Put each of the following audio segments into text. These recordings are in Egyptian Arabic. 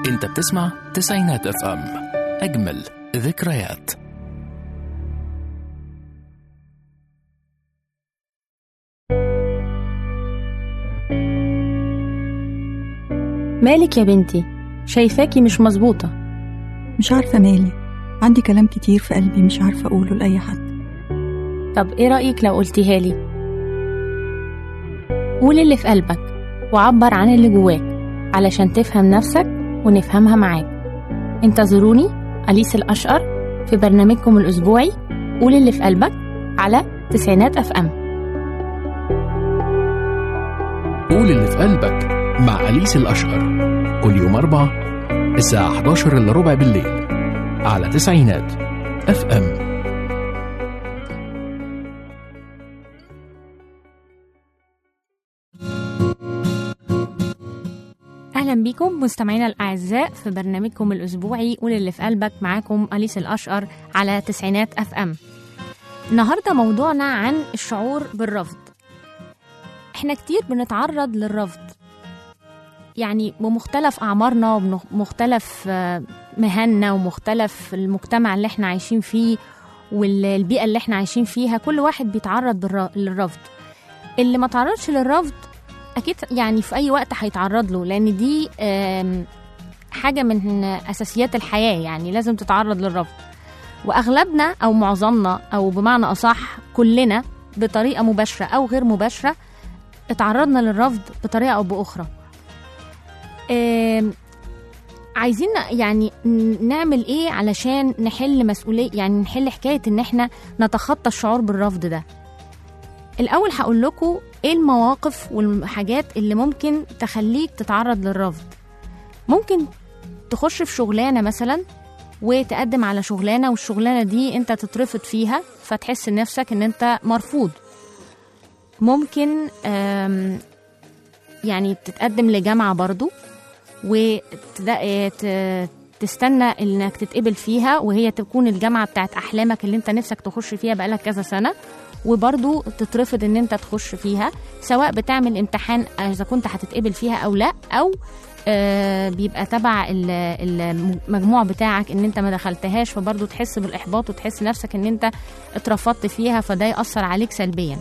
انت بتسمع تسعينات اف ام اجمل ذكريات مالك يا بنتي شايفاكي مش مظبوطة مش عارفة مالي عندي كلام كتير في قلبي مش عارفة أقوله لأي حد طب ايه رأيك لو قلتيها لي قول اللي في قلبك وعبر عن اللي جواك علشان تفهم نفسك ونفهمها معاك انتظروني أليس الأشقر في برنامجكم الأسبوعي قول اللي في قلبك على تسعينات أف أم قول اللي في قلبك مع أليس الأشقر كل يوم أربعة الساعة 11 إلا ربع بالليل على تسعينات اف ام أهلا بيكم مستمعينا الأعزاء في برنامجكم الأسبوعي قول اللي في قلبك معاكم أليس الأشقر على تسعينات أف أم النهاردة موضوعنا عن الشعور بالرفض احنا كتير بنتعرض للرفض يعني بمختلف أعمارنا ومختلف آه، مهننا ومختلف المجتمع اللي احنا عايشين فيه والبيئة اللي احنا عايشين فيها كل واحد بيتعرض بالر- للرفض اللي ما تعرضش للرفض اكيد يعني في اي وقت هيتعرض له لان دي آم، حاجه من اساسيات الحياه يعني لازم تتعرض للرفض واغلبنا او معظمنا او بمعنى اصح كلنا بطريقه مباشره او غير مباشره اتعرضنا للرفض بطريقه او باخرى آم، عايزين يعني ن- نعمل ايه علشان نحل مسؤوليه يعني نحل حكايه ان احنا نتخطى الشعور بالرفض ده الاول هقول لكم ايه المواقف والحاجات اللي ممكن تخليك تتعرض للرفض ممكن تخش في شغلانه مثلا وتقدم على شغلانه والشغلانه دي انت تترفض فيها فتحس نفسك ان انت مرفوض ممكن آم، يعني تتقدم لجامعه برضو وتستنى انك تتقبل فيها وهي تكون الجامعه بتاعت احلامك اللي انت نفسك تخش فيها بقالك كذا سنه وبرضو تترفض ان انت تخش فيها سواء بتعمل امتحان اذا كنت هتتقبل فيها او لا او آه، بيبقى تبع ال- المجموع بتاعك ان انت ما دخلتهاش فبرضو تحس بالاحباط وتحس نفسك ان انت اترفضت فيها فده ياثر عليك سلبيا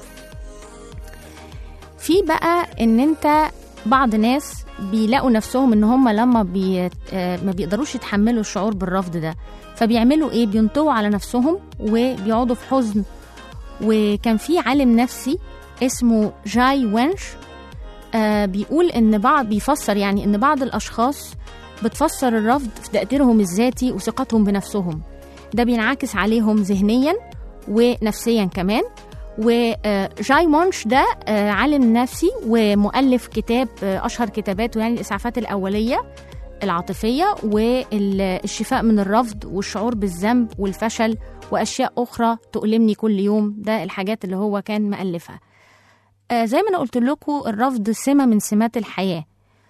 في بقى ان انت بعض ناس بيلاقوا نفسهم ان هم لما بي... آه، ما بيقدروش يتحملوا الشعور بالرفض ده فبيعملوا ايه بينطووا على نفسهم وبيقعدوا في حزن وكان في عالم نفسي اسمه جاي وينش آه بيقول ان بعض بيفسر يعني ان بعض الاشخاص بتفسر الرفض في تقديرهم الذاتي وثقتهم بنفسهم ده بينعكس عليهم ذهنيا ونفسيا كمان وجاي مونش ده آه، عالم نفسي ومؤلف كتاب آه، اشهر كتاباته يعني الاسعافات الاوليه العاطفيه والشفاء من الرفض والشعور بالذنب والفشل واشياء اخرى تؤلمني كل يوم ده الحاجات اللي هو كان مؤلفها آه زي ما انا قلت لكم الرفض سمه من سمات الحياه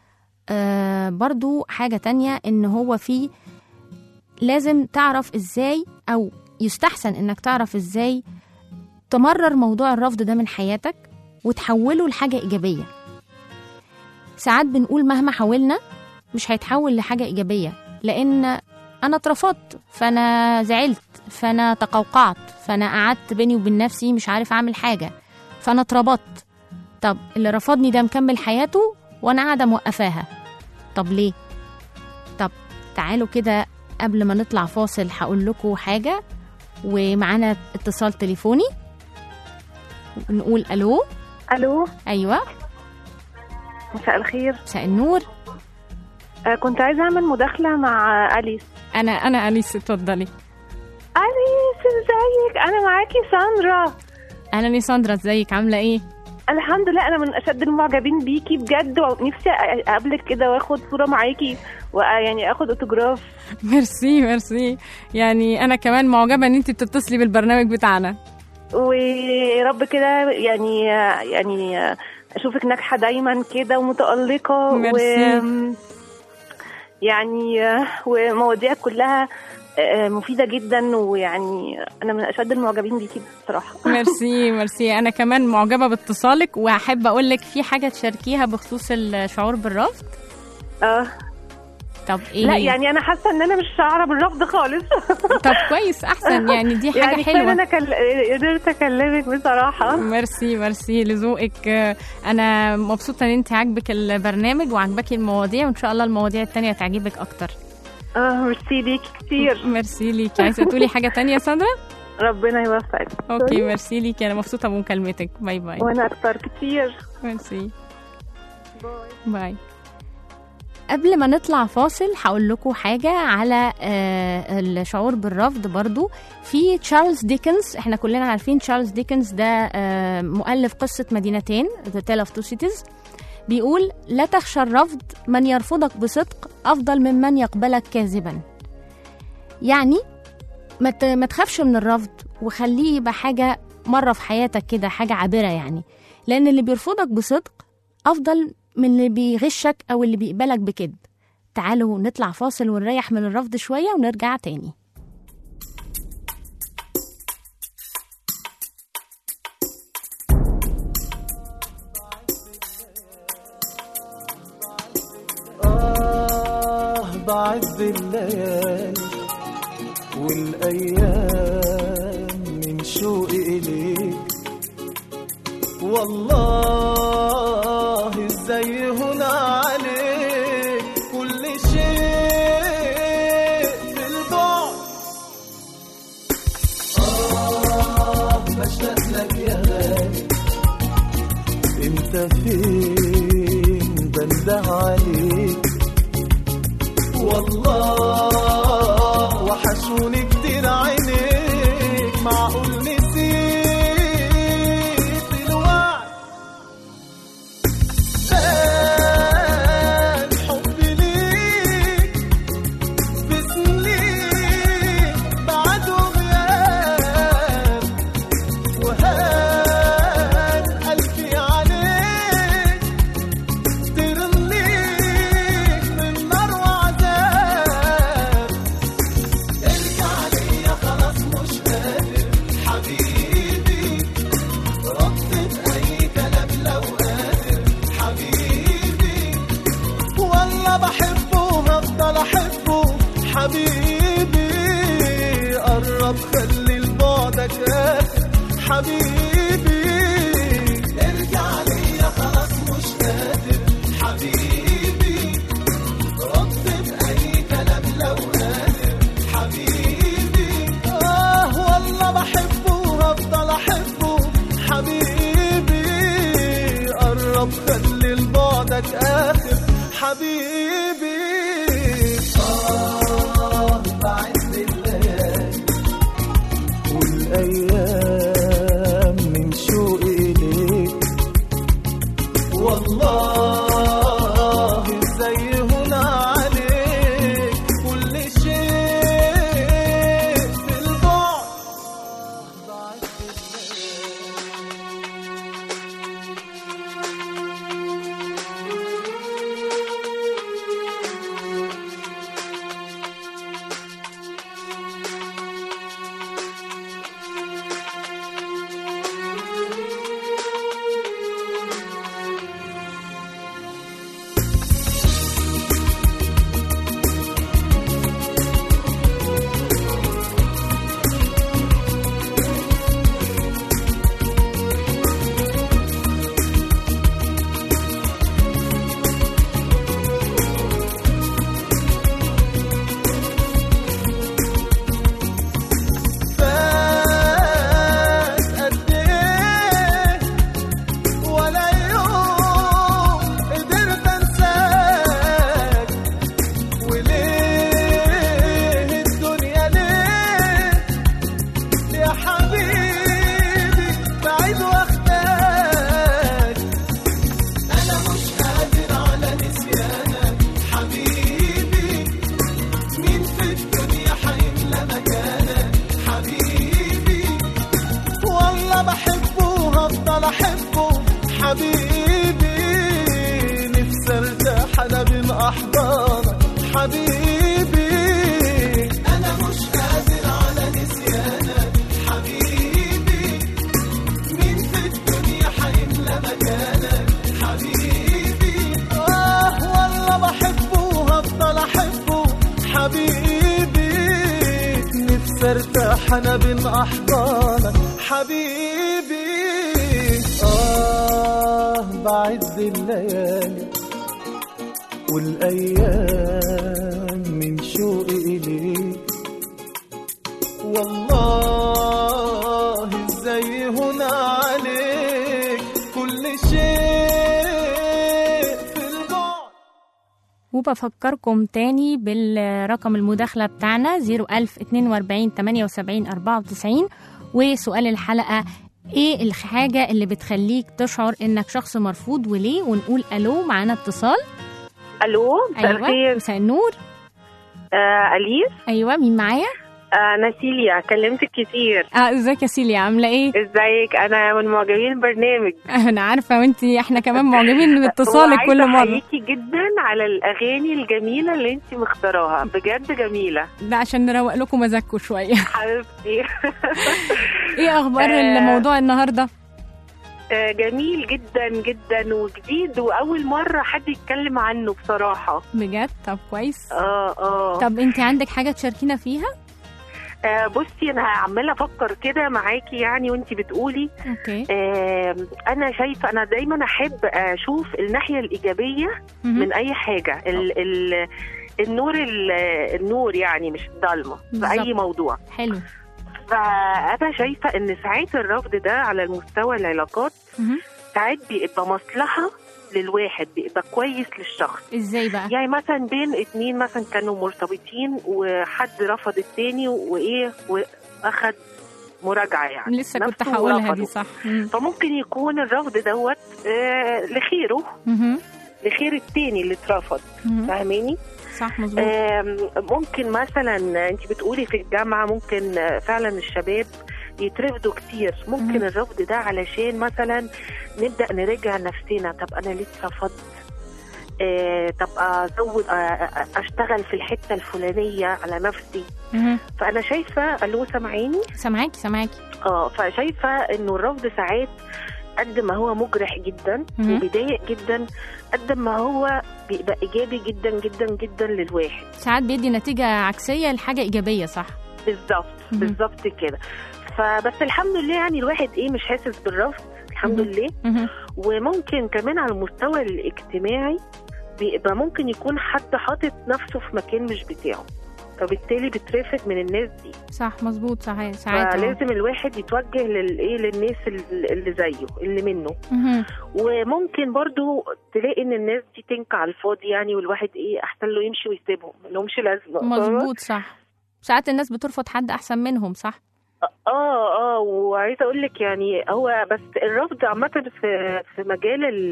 آه برضو حاجه تانية ان هو في لازم تعرف ازاي او يستحسن انك تعرف ازاي تمرر موضوع الرفض ده من حياتك وتحوله لحاجه ايجابيه ساعات بنقول مهما حاولنا مش هيتحول لحاجه ايجابيه لان انا اترفضت فانا زعلت فانا تقوقعت فانا قعدت بيني وبين نفسي مش عارف اعمل حاجه فانا اتربطت طب اللي رفضني ده مكمل حياته وانا قاعده موقفاها طب ليه طب تعالوا كده قبل ما نطلع فاصل هقول لكم حاجه ومعانا اتصال تليفوني نقول الو الو ايوه مساء الخير مساء النور آه كنت عايزه اعمل مداخله مع آه اليس انا انا اليس اتفضلي اليس ازيك انا معاكي ساندرا اهلا يا ساندرا ازيك عامله ايه الحمد لله انا من اشد المعجبين بيكي بجد ونفسي أ- اقابلك كده واخد صوره معاكي ويعني اخد اوتوجراف ميرسي ميرسي يعني انا كمان معجبه ان انت بتتصلي بالبرنامج بتاعنا ويا رب كده يعني آه، يعني آه، اشوفك ناجحه دايما كده ومتالقه ميرسي. و يعني آه، ومواضيعك كلها آه، مفيده جدا ويعني انا من اشد المعجبين بيكي بصراحه ميرسي ميرسي انا كمان معجبه باتصالك وهحب اقول لك في حاجه تشاركيها بخصوص الشعور بالرفض اه طب ايه لا هي؟ يعني انا حاسه ان انا مش شعره بالرفض خالص طب كويس احسن يعني دي حاجه يعني كفاية إن حلوه انا كل... قدرت اكلمك بصراحه ميرسي ميرسي لذوقك آه، انا مبسوطه ان انت عاجبك البرنامج وعجبك المواضيع وان شاء الله المواضيع التانية تعجبك اكتر اه ميرسي ليكي كتير ميرسي ليكي عايزه تقولي حاجه تانية يا ساندرا ربنا يوفقك اوكي ميرسي ليكي انا مبسوطه بمكالمتك باي باي وانا اكتر كتير ميرسي باي باي قبل ما نطلع فاصل هقول لكم حاجة على آه، الشعور بالرفض برضو في تشارلز ديكنز احنا كلنا عارفين تشارلز ديكنز ده آه، مؤلف قصة مدينتين The Tale of Two Cities بيقول لا تخشى الرفض من يرفضك بصدق أفضل ممن يقبلك كاذبا يعني ما ت- ما تخافش من الرفض وخليه يبقى حاجة مرة في حياتك كده حاجة عابرة يعني لأن اللي بيرفضك بصدق أفضل من اللي بيغشك أو اللي بيقبلك بكذب تعالوا نطلع فاصل ونريح من الرفض شوية ونرجع تاني آه بعد الليالي والأيام من شوقي إليك والله ازاي هنا عليك كل شيء في البعد آه بشتاق لك يا غالي انت فين بنده عليك والله وحشوني كتير عينيك معقول نسيت الوعد كان حبي ليك في سنين بعد وغياب وهان قلبي عليك ترميك من نار وعذاب ارجع ليا خلاص مش قادر حبيبي رد بأي كلام لو قادر حبيبي والله بحبه وهفضل احبه حبيبي قرب خلي لبعدك اخر حبيبي ارجع ليا خلاص مش قادر حبيبي رد بأي كلام لو قادر حبيبي آه والله بحبه وهفضل أحبه حبيبي قرب خلي لبعدك آخر حبيبي آه بعد الليالي والأيام من شوقي إليك والله ازاي هنا عليك كل شيء في البعد ارتاح انا بين احضانك حبيبي اه بعد الليالي والايام من شوقي اليك والله ازاي هنا عليك كل شيء في البعد وبفكركم تاني بالرقم المداخلة بتاعنا 01042 78 94 وسؤال الحلقة ايه الحاجة اللي بتخليك تشعر انك شخص مرفوض وليه ونقول الو معانا اتصال الو مساء ايوه الخير مساء النور آه اليس ايوه مين معايا آه انا سيليا كلمتك كتير اه ازيك يا سيليا عامله ايه ازيك انا من معجبين البرنامج انا عارفه وانتي احنا كمان معجبين من اتصالك وعايزة كل مره احييكي جدا على الاغاني الجميله اللي انت مختاراها بجد جميله ده عشان نروق لكم مزاجكم شويه حبيبتي ايه اخبار آه. الموضوع النهارده آه، جميل جدا جدا وجديد واول مره حد يتكلم عنه بصراحه بجد طب كويس اه اه طب انت عندك حاجه تشاركينا فيها آه، بصي انا عماله افكر كده معاكي يعني وانت بتقولي اوكي آه، انا شايفه انا دايما احب اشوف الناحيه الايجابيه مهم. من اي حاجه ال ال النور ال- النور يعني مش الضلمه في بالظبط. اي موضوع حلو فانا شايفه ان ساعات الرفض ده على المستوى العلاقات مهم. ساعات بيبقى مصلحه للواحد بيبقى كويس للشخص ازاي بقى يعني مثلا بين اتنين مثلا كانوا مرتبطين وحد رفض التاني وايه واخد مراجعه يعني لسه كنت نفسه هقولها ورفضه. دي صح مم. فممكن يكون الرفض دوت آه لخيره مهم. لخير التاني اللي اترفض مهم. فاهماني صح مظبوط آم، ممكن مثلا انت بتقولي في الجامعه ممكن آه، فعلا الشباب يترفضوا كتير ممكن مم. الرفض ده علشان مثلا نبدا نراجع نفسنا طب انا ليه اترفضت آه، طب ازود آه، آه، اشتغل في الحته الفلانيه على نفسي مهم. فانا شايفه الو سامعيني سامعاكي سامعاكي اه فشايفه انه الرفض ساعات قد ما هو مجرح جدا مهم. وبيضايق جدا قد ما هو بيبقى ايجابي جدا جدا جدا للواحد ساعات بيدي نتيجه عكسيه لحاجه ايجابيه صح بالظبط مهم. بالظبط كده فبس الحمد لله يعني الواحد ايه مش حاسس بالرفض الحمد مهم. لله مهم. وممكن كمان على المستوى الاجتماعي بيبقى ممكن يكون حد حاطط نفسه في مكان مش بتاعه فبالتالي بيترفض من الناس دي صح مظبوط صحيح ساعات آه. فلازم الواحد يتوجه للايه للناس ال- اللي زيه اللي منه مهم. وممكن برضو تلاقي ان الناس دي تنكع على الفاضي يعني والواحد ايه احسن له يمشي ويسيبهم ما لهمش لازمه فاهمة؟ مظبوط صح ساعات الناس بترفض حد احسن منهم صح اه اه وعايزه اقول لك يعني هو بس الرفض عامه في في مجال ال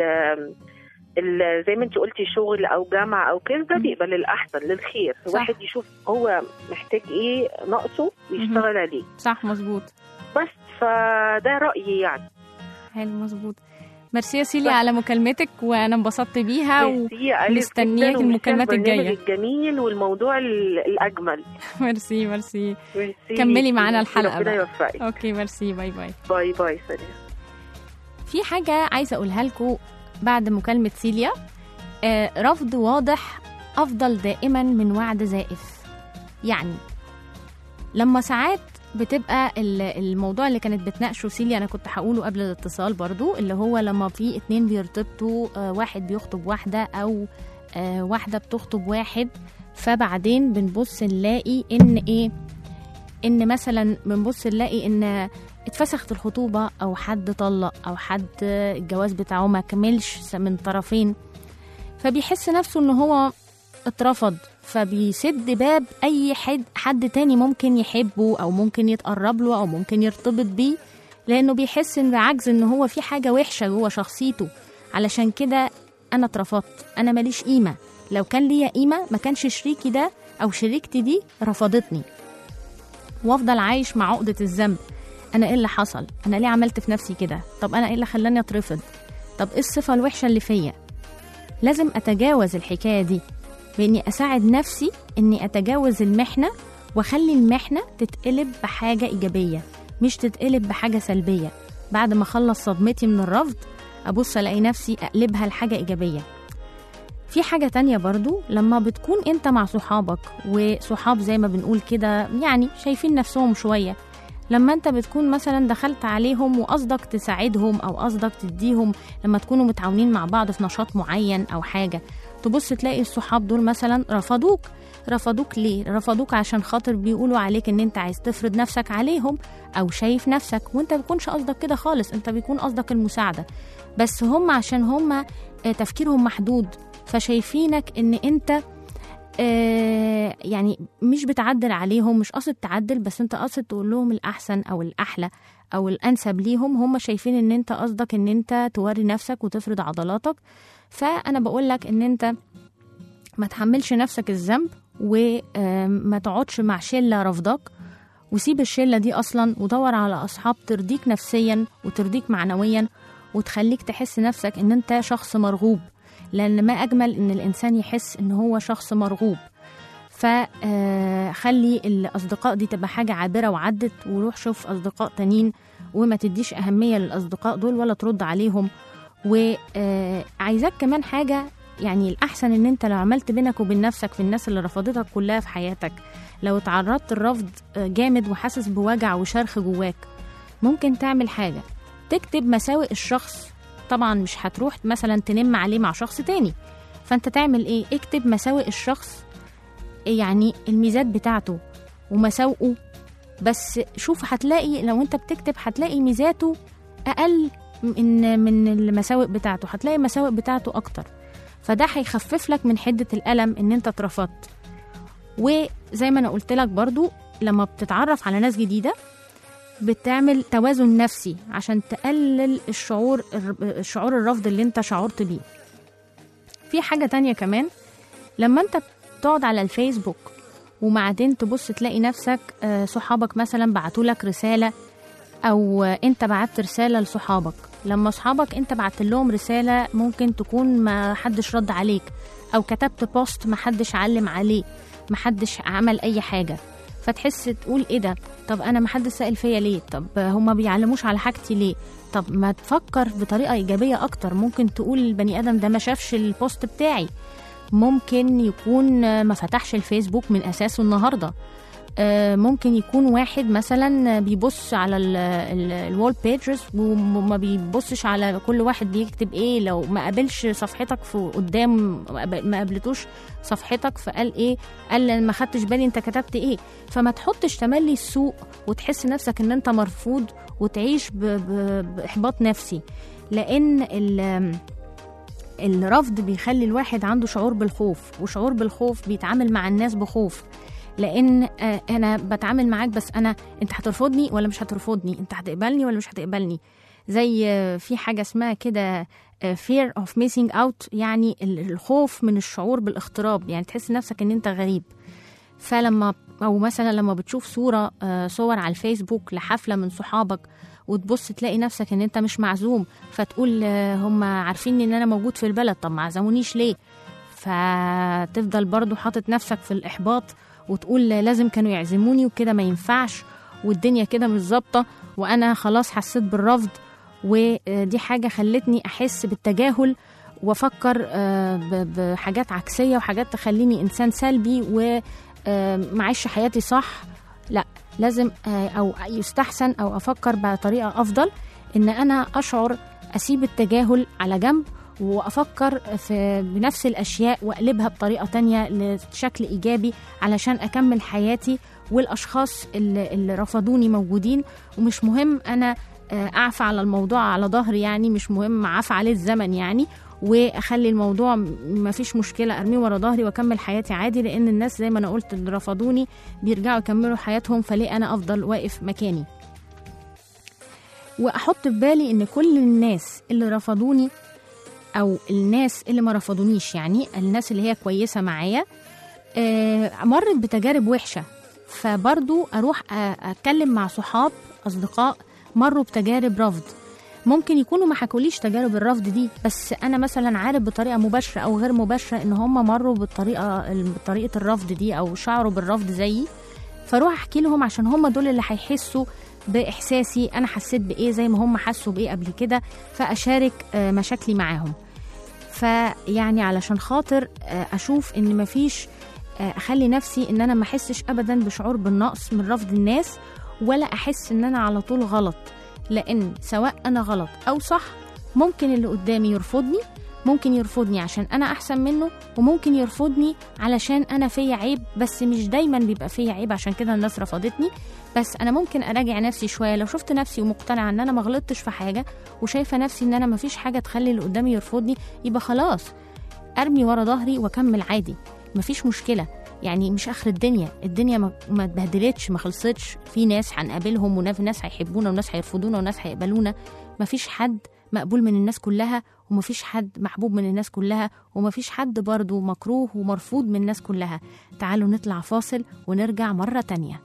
ال- زي ما انت قلتي شغل او جامعه او كده ده مم. بيبقى للاحسن للخير صح. الواحد يشوف هو محتاج ايه ناقصه ويشتغل عليه صح مظبوط بس فده رايي يعني حلو مظبوط ميرسي يا سيليا على مكالمتك وانا انبسطت بيها ميرسي يا ألف مستنياك جداً المكالمات وميرسي على الجاية. البرنامج الجميل والموضوع ال- الاجمل وميرسي ميرسي ميرسي كملي ليكي. معانا الحلقة ربنا بقى. يوفقك اوكي ميرسي باي باي باي باي سلام في حاجة عايزة أقولها لكم بعد مكالمة سيليا آه رفض واضح أفضل دائما من وعد زائف يعني لما ساعات بتبقى ال- الموضوع اللي كانت بتناقشه سيليا أنا كنت هقوله قبل الاتصال برضو اللي هو لما في اتنين بيرتبطوا آه واحد بيخطب واحدة أو آه واحدة بتخطب واحد فبعدين بنبص نلاقي إن إيه إن مثلا بنبص نلاقي إن اتفسخت الخطوبة أو حد طلق أو حد الجواز بتاعه ما كملش من طرفين فبيحس نفسه إن هو اترفض فبيسد باب أي حد, حد تاني ممكن يحبه أو ممكن يتقرب له أو ممكن يرتبط بيه لأنه بيحس إن بعجز إن هو في حاجة وحشة جوه شخصيته علشان كده أنا اترفضت أنا ماليش قيمة لو كان ليا قيمة ما كانش شريكي ده أو شريكتي دي رفضتني وافضل عايش مع عقدة الذنب انا ايه اللي حصل انا ليه عملت في نفسي كده طب انا ايه اللي خلاني اترفض طب ايه الصفه الوحشه اللي فيا لازم اتجاوز الحكايه دي باني اساعد نفسي اني اتجاوز المحنه واخلي المحنه تتقلب بحاجه ايجابيه مش تتقلب بحاجه سلبيه بعد ما اخلص صدمتي من الرفض ابص الاقي نفسي اقلبها لحاجه ايجابيه في حاجة تانية برضو لما بتكون انت مع صحابك وصحاب زي ما بنقول كده يعني شايفين نفسهم شوية لما انت بتكون مثلا دخلت عليهم وقصدك تساعدهم او قصدك تديهم لما تكونوا متعاونين مع بعض في نشاط معين او حاجة تبص تلاقي الصحاب دول مثلا رفضوك رفضوك ليه رفضوك عشان خاطر بيقولوا عليك ان انت عايز تفرض نفسك عليهم او شايف نفسك وانت بيكونش قصدك كده خالص انت بيكون قصدك المساعدة بس هم عشان هم آه، تفكيرهم محدود فشايفينك ان انت آه، يعني مش بتعدل عليهم مش قصد تعدل بس انت قصد تقول لهم الاحسن او الاحلى او الانسب ليهم هم شايفين ان انت قصدك ان انت توري نفسك وتفرض عضلاتك فانا بقول لك ان انت ما تحملش نفسك الذنب وما تقعدش مع شله رفضك وسيب الشله دي اصلا ودور على اصحاب ترضيك نفسيا وترضيك معنويا وتخليك تحس نفسك ان انت شخص مرغوب لان ما اجمل ان الانسان يحس ان هو شخص مرغوب فخلي الاصدقاء دي تبقى حاجه عابره وعدت وروح شوف اصدقاء تانيين وما تديش اهميه للاصدقاء دول ولا ترد عليهم وعايزاك كمان حاجه يعني الاحسن ان انت لو عملت بينك وبين نفسك في الناس اللي رفضتك كلها في حياتك لو تعرضت الرفض جامد وحاسس بوجع وشرخ جواك ممكن تعمل حاجه تكتب مساوئ الشخص طبعا مش هتروح مثلا تنم عليه مع شخص تاني فانت تعمل ايه اكتب مساوئ الشخص يعني الميزات بتاعته ومساوئه بس شوف هتلاقي لو انت بتكتب هتلاقي ميزاته اقل من من المساوئ بتاعته هتلاقي المساوئ بتاعته اكتر فده هيخفف لك من حده الالم ان انت اترفضت وزي ما انا قلت لك برضو لما بتتعرف على ناس جديده بتعمل توازن نفسي عشان تقلل الشعور الشعور الرفض اللي انت شعرت بيه في حاجة تانية كمان لما انت بتقعد على الفيسبوك وبعدين تبص تلاقي نفسك آه، صحابك مثلا بعتولك رسالة او آه، انت بعت رسالة لصحابك لما صحابك انت بعت لهم رسالة ممكن تكون ما حدش رد عليك او كتبت بوست ما حدش علم عليه ما حدش عمل اي حاجة فتحس تقول ايه ده طب انا ما حد سائل فيا ليه طب هما بيعلموش على حاجتي ليه طب ما تفكر بطريقه ايجابيه اكتر ممكن تقول البني ادم ده ما شافش البوست بتاعي ممكن يكون ما فتحش الفيسبوك من اساسه النهارده آه، ممكن يكون واحد مثلا بيبص على الوول بيجز وما بيبصش على كل واحد بيكتب ايه لو ما قابلش صفحتك في قدام ما قابلتوش صفحتك فقال ايه قال ما خدتش بالي انت كتبت ايه فما تحطش تملي السوء وتحس نفسك ان انت مرفوض وتعيش ب- ب- باحباط نفسي لان ال- الرفض بيخلي الواحد عنده شعور بالخوف وشعور بالخوف بيتعامل مع الناس بخوف لان آه، انا بتعامل معاك بس انا انت هترفضني ولا مش هترفضني انت هتقبلني ولا مش هتقبلني زي آه، في حاجه اسمها كده آه، fear of missing out يعني ال- الخوف من الشعور بالاغتراب يعني تحس نفسك ان انت غريب فلما او مثلا لما بتشوف صوره آه، صور على الفيسبوك لحفله من صحابك وتبص تلاقي نفسك ان انت مش معزوم فتقول آه، هم عارفين ان انا موجود في البلد طب ما عزمونيش ليه فتفضل برضو حاطط نفسك في الاحباط وتقول لازم كانوا يعزموني وكده ما ينفعش والدنيا كده مش ظابطه وانا خلاص حسيت بالرفض ودي حاجه خلتني احس بالتجاهل وافكر آه، ب- بحاجات عكسيه وحاجات تخليني انسان سلبي ومعيش حياتي صح لا لازم آه، او يستحسن او افكر بطريقه افضل ان انا اشعر اسيب التجاهل على جنب وافكر في بنفس الاشياء واقلبها بطريقه تانية لشكل ايجابي علشان اكمل حياتي والاشخاص اللي, اللي رفضوني موجودين ومش مهم انا آه، اعفى على الموضوع على ظهري يعني مش مهم عفى عليه الزمن يعني واخلي الموضوع ما فيش مشكله ارميه ورا ظهري واكمل حياتي عادي لان الناس زي ما انا قلت اللي رفضوني بيرجعوا يكملوا حياتهم فليه انا افضل واقف مكاني واحط في بالي ان كل الناس اللي رفضوني او الناس اللي ما رفضونيش يعني الناس اللي هي كويسه معايا آه، مرت بتجارب وحشه فبرضو اروح أ- اتكلم مع صحاب اصدقاء مروا بتجارب رفض ممكن يكونوا ما حكوليش تجارب الرفض دي بس انا مثلا عارف بطريقه مباشره او غير مباشره ان هم مروا بالطريقه بطريقه الرفض دي او شعروا بالرفض زيي فاروح احكي لهم عشان هم دول اللي هيحسوا باحساسي انا حسيت بايه زي ما هم حسوا بايه قبل كده فاشارك آه، مشاكلي معاهم فيعني علشان خاطر آه، اشوف ان مفيش آه، اخلي نفسي ان انا ما احسش ابدا بشعور بالنقص من رفض الناس ولا احس ان انا على طول غلط لان سواء انا غلط او صح ممكن اللي قدامي يرفضني ممكن يرفضني عشان انا احسن منه وممكن يرفضني علشان انا فيا عيب بس مش دايما بيبقى فيا عيب عشان كده الناس رفضتني بس انا ممكن اراجع نفسي شويه لو شفت نفسي ومقتنعه ان انا ما غلطتش في حاجه وشايفه نفسي ان انا ما فيش حاجه تخلي اللي قدامي يرفضني يبقى خلاص ارمي ورا ظهري واكمل عادي مفيش مشكله يعني مش اخر الدنيا الدنيا ما ما اتبهدلتش ما خلصتش في ناس هنقابلهم وناس ناس هيحبونا وناس هيرفضونا وناس هيقبلونا مفيش حد مقبول من الناس كلها ومفيش حد محبوب من الناس كلها ومفيش حد برضه مكروه ومرفوض من الناس كلها تعالوا نطلع فاصل ونرجع مرة تانية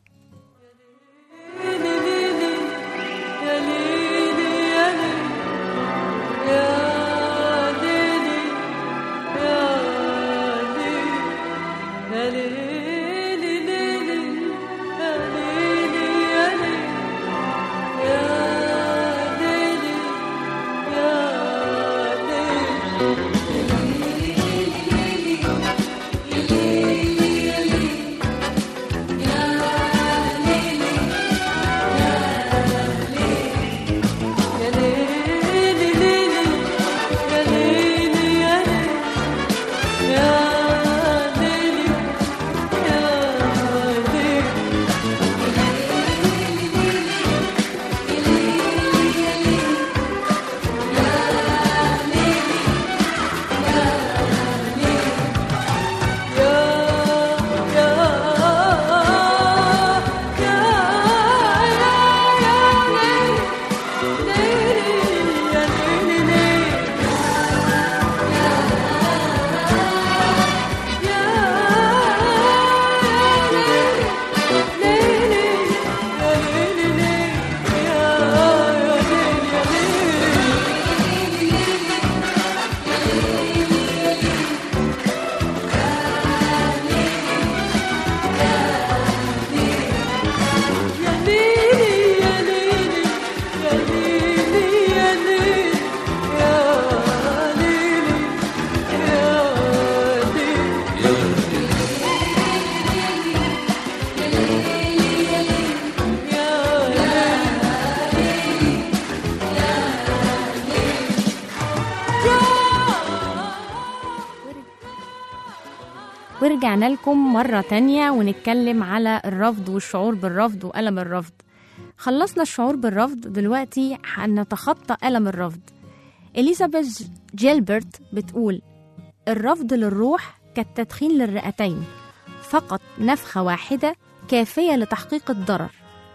ورجعنا لكم مرة تانية ونتكلم على الرفض والشعور بالرفض وألم الرفض خلصنا الشعور بالرفض دلوقتي هنتخطى ألم الرفض إليزابيث جيلبرت بتقول الرفض للروح كالتدخين للرئتين فقط نفخة واحدة كافية لتحقيق الضرر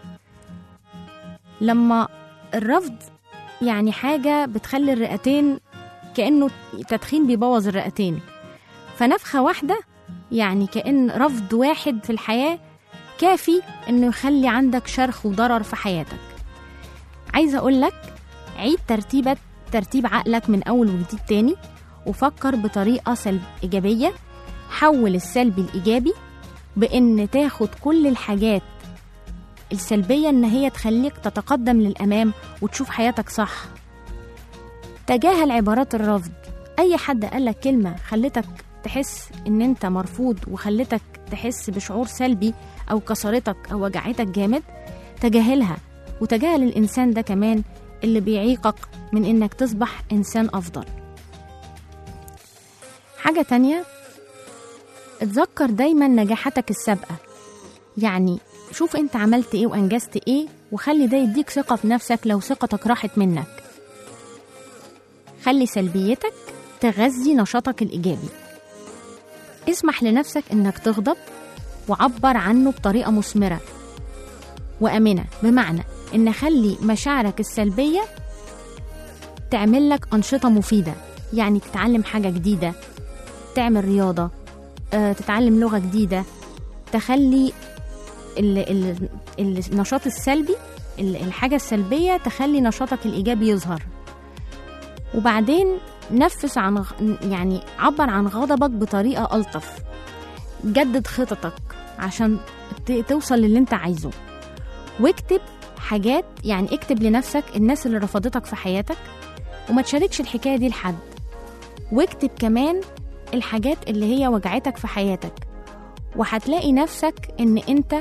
لما الرفض يعني حاجة بتخلي الرئتين كأنه تدخين بيبوظ الرئتين فنفخة واحدة يعني كأن رفض واحد في الحياة كافي إنه يخلي عندك شرخ وضرر في حياتك عايزة أقول لك عيد ترتيبة ترتيب عقلك من أول وجديد تاني وفكر بطريقة سلب إيجابية حول السلبي الإيجابي بإن تاخد كل الحاجات السلبية إن هي تخليك تتقدم للأمام وتشوف حياتك صح تجاهل عبارات الرفض أي حد قالك كلمة خلتك تحس إن أنت مرفوض وخلتك تحس بشعور سلبي أو كسرتك أو وجعتك جامد تجاهلها وتجاهل الإنسان ده كمان اللي بيعيقك من إنك تصبح إنسان أفضل حاجة تانية اتذكر دايما نجاحاتك السابقة يعني شوف انت عملت ايه وانجزت ايه وخلي ده يديك ثقة في نفسك لو ثقتك راحت منك خلي سلبيتك تغذي نشاطك الإيجابي اسمح لنفسك انك تغضب وعبر عنه بطريقة مثمرة وأمنة بمعنى إن خلي مشاعرك السلبية تعمل لك أنشطة مفيدة يعني تتعلم حاجة جديدة تعمل رياضة آه، تتعلم لغة جديدة تخلي ال ال النشاط السلبي ال- الحاجة السلبية تخلي نشاطك الإيجابي يظهر وبعدين نفس عن غ- يعني عبر عن غضبك بطريقة ألطف جدد خططك عشان ت- توصل للي انت عايزه واكتب حاجات يعني اكتب لنفسك الناس اللي رفضتك في حياتك وما تشاركش الحكاية دي لحد واكتب كمان الحاجات اللي هي وجعتك في حياتك وهتلاقي نفسك ان انت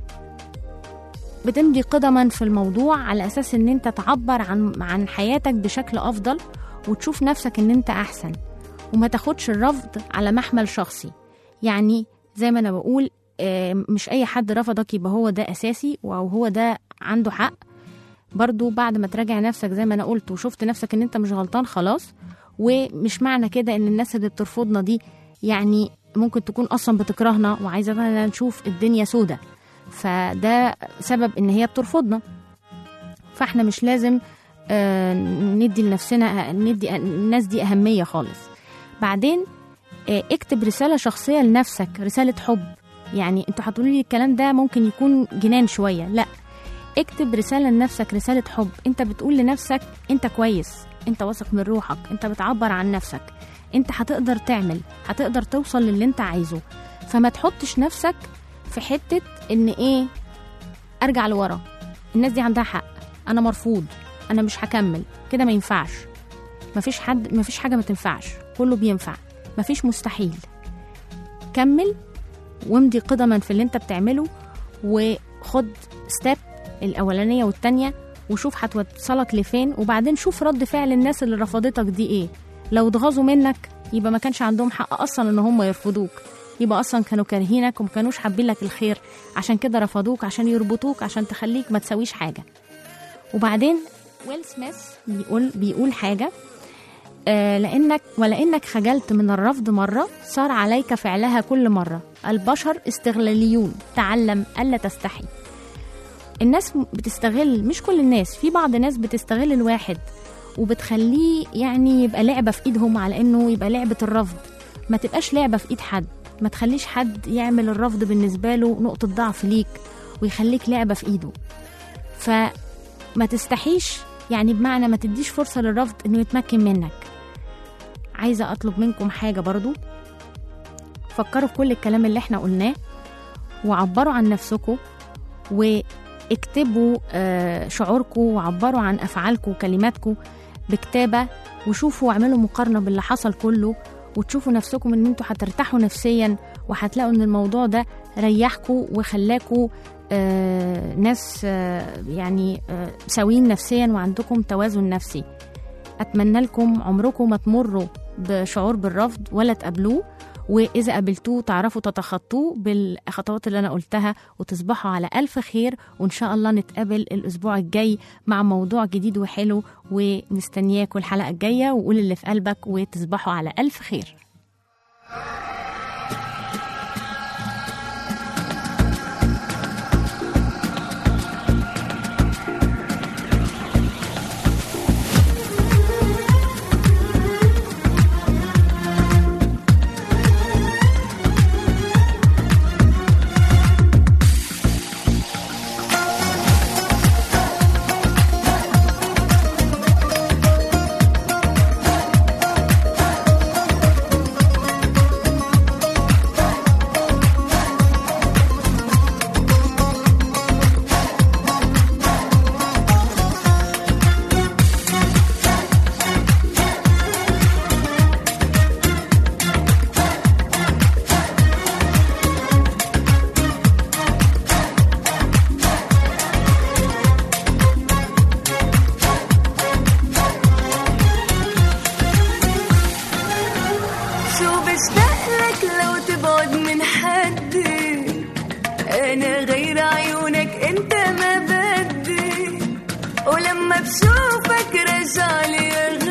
بتمضي قدما في الموضوع على اساس ان انت تعبر عن عن حياتك بشكل افضل وتشوف نفسك ان انت احسن وما تاخدش الرفض على محمل شخصي يعني زي ما انا بقول آه، مش اي حد رفضك يبقى هو ده اساسي او هو ده عنده حق برضو بعد ما تراجع نفسك زي ما انا قلت وشفت نفسك ان انت مش غلطان خلاص ومش معنى كده ان الناس اللي بترفضنا دي يعني ممكن تكون اصلا بتكرهنا وعايزة نشوف الدنيا سودة فده سبب ان هي بترفضنا فاحنا مش لازم آه، ندي لنفسنا ندي الناس دي اهمية خالص بعدين آه، اكتب رسالة شخصية لنفسك رسالة حب يعني انتوا هتقولوا لي الكلام ده ممكن يكون جنان شوية لا اكتب رسالة لنفسك رسالة حب انت بتقول لنفسك انت كويس انت واثق من روحك انت بتعبر عن نفسك انت هتقدر تعمل هتقدر توصل للي انت عايزه فما تحطش نفسك في حتة ان ايه ارجع لورا الناس دي عندها حق انا مرفوض انا مش هكمل كده ما ينفعش مفيش حد مفيش حاجة ما تنفعش كله بينفع مفيش مستحيل كمل وامضي قدما في اللي انت بتعمله وخد ستيب الاولانيه والتانيه وشوف هتوصلك لفين وبعدين شوف رد فعل الناس اللي رفضتك دي ايه لو اتغاظوا منك يبقى ما كانش عندهم حق اصلا ان هم يرفضوك يبقى اصلا كانوا كارهينك وما كانوش حابين لك الخير عشان كده رفضوك عشان يربطوك عشان تخليك ما تسويش حاجه وبعدين ويل سميث بيقول بيقول حاجه آه، لأنك ولأنك خجلت من الرفض مرة صار عليك فعلها كل مرة البشر استغلاليون تعلم ألا تستحي الناس م- بتستغل مش كل الناس في بعض الناس بتستغل الواحد وبتخليه يعني يبقى لعبة في ايدهم على انه يبقى لعبة الرفض ما تبقاش لعبة في ايد حد ما تخليش حد يعمل الرفض بالنسبة له نقطة ضعف ليك ويخليك لعبة في ايده فما تستحيش يعني بمعنى ما تديش فرصة للرفض انه يتمكن منك عايزة اطلب منكم حاجة برضو فكروا في كل الكلام اللي احنا قلناه وعبروا عن نفسكم واكتبوا آه، شعوركم وعبروا عن افعالكم وكلماتكم بكتابة وشوفوا واعملوا مقارنة باللي حصل كله وتشوفوا نفسكم ان انتوا هترتاحوا نفسيا وهتلاقوا ان الموضوع ده ريحكم وخلاكوا آه، ناس آه، يعني آه، سويين نفسيا وعندكم توازن نفسي اتمنى لكم عمركم ما تمروا بشعور بالرفض ولا تقابلوه واذا قابلتوه تعرفوا تتخطوه بالخطوات اللي انا قلتها وتصبحوا على الف خير وان شاء الله نتقابل الاسبوع الجاي مع موضوع جديد وحلو ومستنياكم الحلقه الجايه وقول اللي في قلبك وتصبحوا على الف خير شو بشتاق لك لو تبعد من حدي انا غير عيونك انت ما بدي ولما بشوفك رجع لي